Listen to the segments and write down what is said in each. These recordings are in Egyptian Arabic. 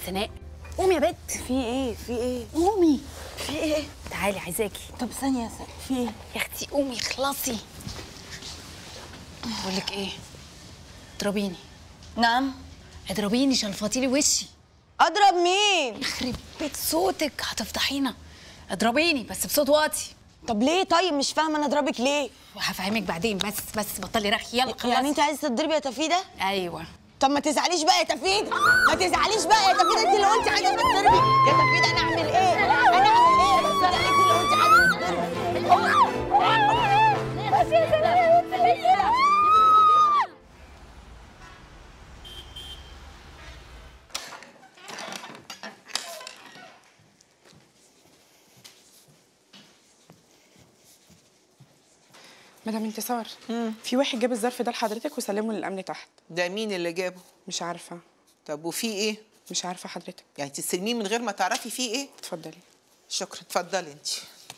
سناء قومي يا بت في ايه في ايه قومي في ايه تعالي عايزاكي طب ثانيه يا سنة. في ايه يا اختي قومي اخلصي بقول لك ايه اضربيني نعم اضربيني شلفطي لي وشي اضرب مين يخرب بيت صوتك هتفضحينا اضربيني بس بصوت واطي طب ليه طيب مش فاهمه انا اضربك ليه وهفهمك بعدين بس بس بطلي رخي يلا خلاص يعني انت عايزه تضربي يا تفيده ايوه طب ما تزعليش بقى يا تفيده ما تزعليش بقى يا تفيده انت اللي قلتي عايزه تضربي يا تفيده انا اعمل ايه انا اعمل ايه بس انا انت اللي قلتي عايزه تضربي مدام انتصار في واحد جاب الظرف ده لحضرتك وسلمه للامن تحت ده مين اللي جابه مش عارفه طب وفي ايه مش عارفه حضرتك يعني تستلميه من غير ما تعرفي فيه ايه اتفضلي شكرا اتفضلي انت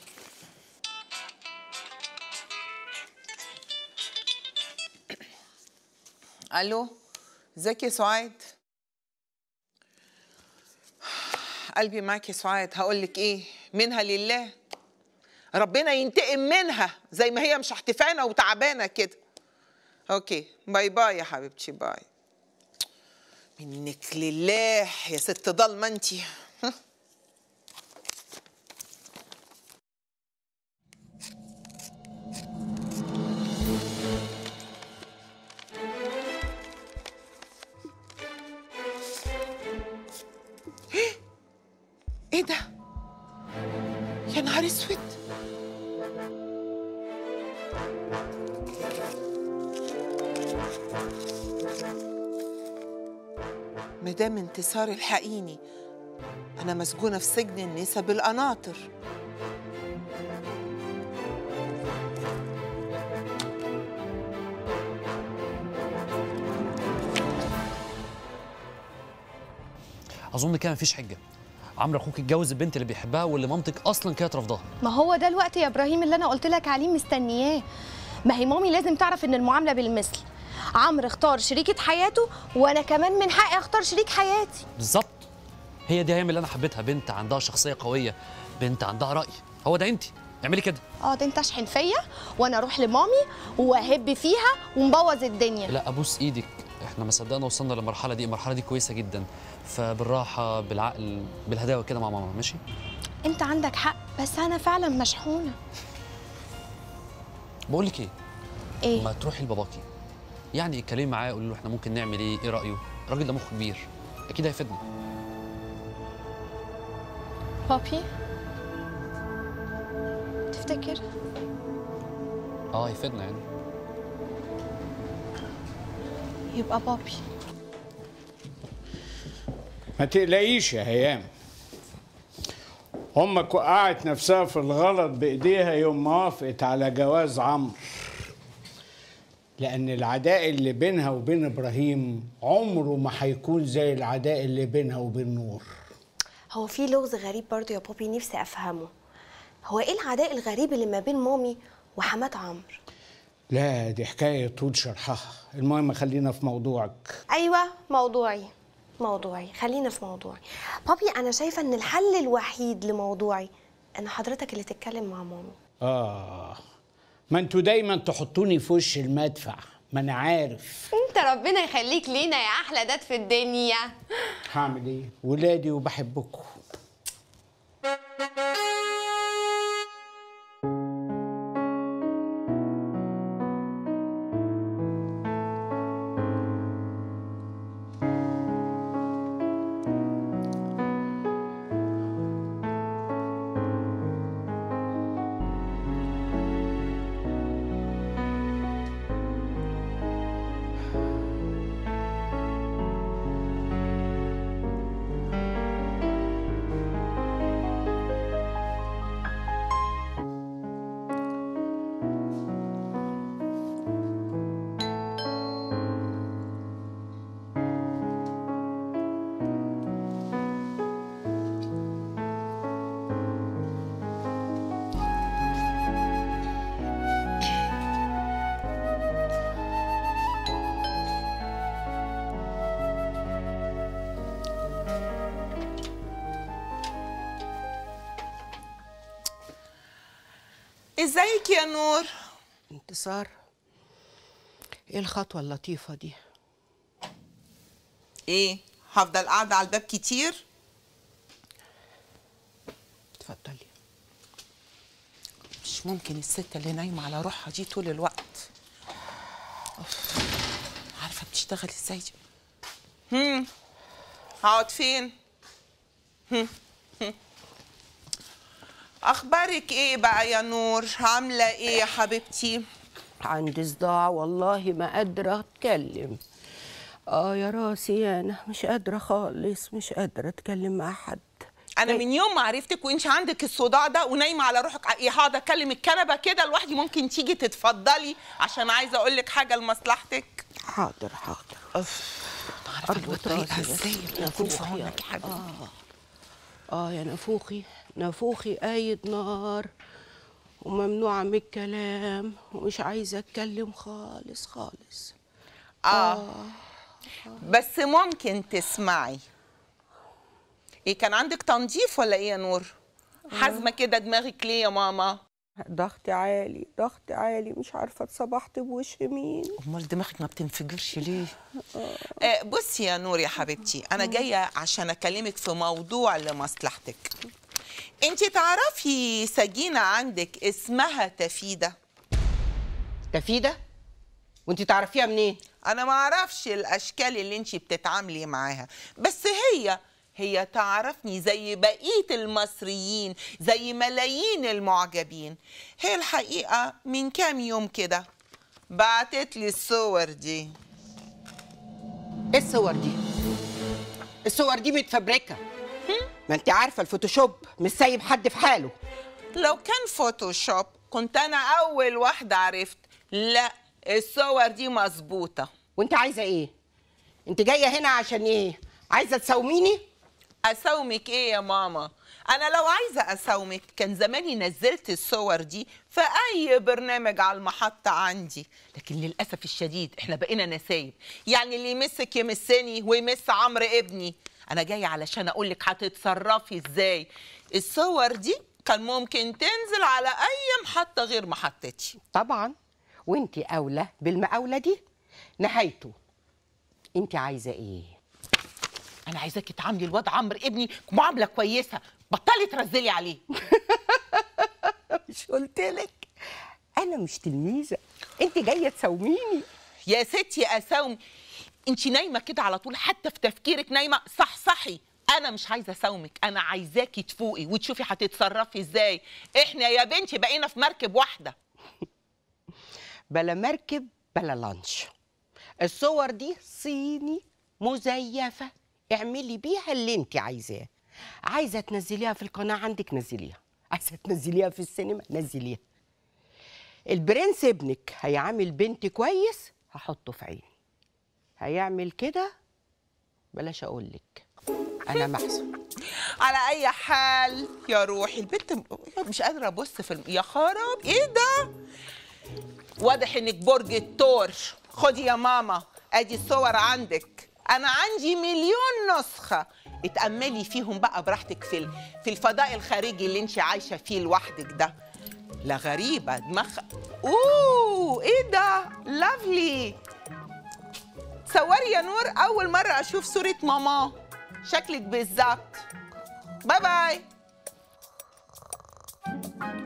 الو ازيك يا سعاد قلبي معاك يا سعاد هقول لك ايه منها لله ربنا ينتقم منها زي ما هي مش احتفانه وتعبانه كده اوكي باي باي يا حبيبتي باي منك لله يا ست ضلمه انتي ها؟ ايه ده يا نهار اسود مدام انتصار الحقيني انا مسجونه في سجن النساء بالقناطر اظن كده مفيش حجه عمرو اخوك اتجوز البنت اللي بيحبها واللي مامتك اصلا كانت رافضاها ما هو ده الوقت يا ابراهيم اللي انا قلت لك عليه مستنياه ما هي مامي لازم تعرف ان المعامله بالمثل عمرو اختار شريكة حياته وانا كمان من حقي اختار شريك حياتي بالظبط هي دي ايام اللي انا حبيتها بنت عندها شخصيه قويه بنت عندها راي هو ده انت اعملي كده اقعد انت اشحن فيا وانا اروح لمامي واهب فيها ونبوظ الدنيا لا ابوس ايدك احنا ما صدقنا وصلنا للمرحله دي المرحله دي كويسه جدا فبالراحه بالعقل بالهداوه كده مع ماما ماشي انت عندك حق بس انا فعلا مشحونه بقول لك ايه ايه ما تروحي لباباكي يعني اتكلمي معاه قولي له احنا ممكن نعمل ايه ايه رايه الراجل ده مخه كبير اكيد هيفيدنا بابي تفتكر اه هيفيدنا يعني يبقى بابي ما تقلقيش يا هيام امك وقعت نفسها في الغلط بايديها يوم ما وافقت على جواز عمرو لان العداء اللي بينها وبين ابراهيم عمره ما هيكون زي العداء اللي بينها وبين نور هو في لغز غريب برضو يا بابي نفسي افهمه هو ايه العداء الغريب اللي ما بين مامي وحمات عمرو لا دي حكايه طول شرحها المهم خلينا في موضوعك ايوه موضوعي موضوعي خلينا في موضوعي بابي انا شايفه ان الحل الوحيد لموضوعي ان حضرتك اللي تتكلم مع مامي اه ما انتوا دايما تحطوني في وش المدفع ما انا عارف انت ربنا يخليك لينا يا احلى داد في الدنيا هعمل ايه ولادي وبحبكم ازيك يا نور انتصار ايه الخطوة اللطيفة دي ايه هفضل قاعده على الباب كتير اتفضلي مش ممكن الست اللي نايمه على روحها دي طول الوقت أوف. عارفه بتشتغل ازاي دي هم هقعد فين هم. هم. اخبارك ايه بقى يا نور عامله ايه يا حبيبتي عندي صداع والله ما قادرة اتكلم اه يا راسي انا مش قادرة خالص مش قادرة اتكلم مع حد انا من يوم ما عرفتك وانت عندك الصداع ده ونايمه على روحك ايه هقعد اكلم الكنبه كده لوحدي ممكن تيجي تتفضلي عشان عايزه اقول لك حاجه لمصلحتك حاضر حاضر عارفه أربط بطريقه راسي بس. ازاي يكون في نافوخي عونك يا حبيبي آه. اه يا نافوخي نافوخي قايد نار وممنوعة من الكلام ومش عايزة اتكلم خالص خالص اه بس ممكن تسمعي ايه كان عندك تنظيف ولا ايه يا نور حازمه كده دماغك ليه يا ماما ضغطي عالي ضغطي عالي مش عارفة اتصبحت بوش مين امال دماغك ما بتنفجرش ليه آه بصي يا نور يا حبيبتي انا جايه عشان اكلمك في موضوع لمصلحتك انت تعرفي سجينه عندك اسمها تفيده تفيدة وانت تعرفيها منين انا ما اعرفش الاشكال اللي انت بتتعاملي معاها بس هي هي تعرفني زي بقيه المصريين زي ملايين المعجبين هي الحقيقه من كام يوم كده بعتت لي الصور دي ايه الصور دي الصور دي متفبركة ما انت عارفة الفوتوشوب مش سايب حد في حاله لو كان فوتوشوب كنت انا اول واحده عرفت لا الصور دي مظبوطه وانت عايزة ايه انت جاية هنا عشان ايه عايزة تساوميني اساومك ايه يا ماما انا لو عايزه اساومك كان زماني نزلت الصور دي في اي برنامج على المحطه عندي لكن للاسف الشديد احنا بقينا نسايب يعني اللي يمسك يمسني ويمس عمرو ابني انا جايه علشان اقول لك هتتصرفي ازاي الصور دي كان ممكن تنزل على اي محطه غير محطتي طبعا وانت اولى بالمقاولة دي نهايته انت عايزة ايه انا عايزاكي تعاملي الواد عمرو ابني معامله كويسه بطلي ترزلي عليه مش قلت لك انا مش تلميذة انت جاية تساوميني يا ستي اساوم انت نايمه كده على طول حتى في تفكيرك نايمه صح صحي انا مش عايزه اساومك انا عايزاكي تفوقي وتشوفي هتتصرفي ازاي احنا يا بنتي بقينا في مركب واحده بلا مركب بلا لانش الصور دي صيني مزيفة اعملي بيها اللي انت عايزاه عايزة تنزليها في القناة عندك نزليها عايزة تنزليها في السينما نزليها البرنس ابنك هيعامل بنت كويس هحطه في عيني هيعمل كده بلاش اقولك انا محسن على اي حال يا روحي البنت م- مش قادره ابص في الم... يا خراب ايه ده واضح انك برج الثور خدي يا ماما ادي الصور عندك انا عندي مليون نسخه اتاملي فيهم بقى براحتك في ال- في الفضاء الخارجي اللي انت عايشه فيه لوحدك ده لا غريبه دماغ اوه ايه ده لافلي صوري يا نور اول مره اشوف صوره ماما شكلك بالظبط باي باي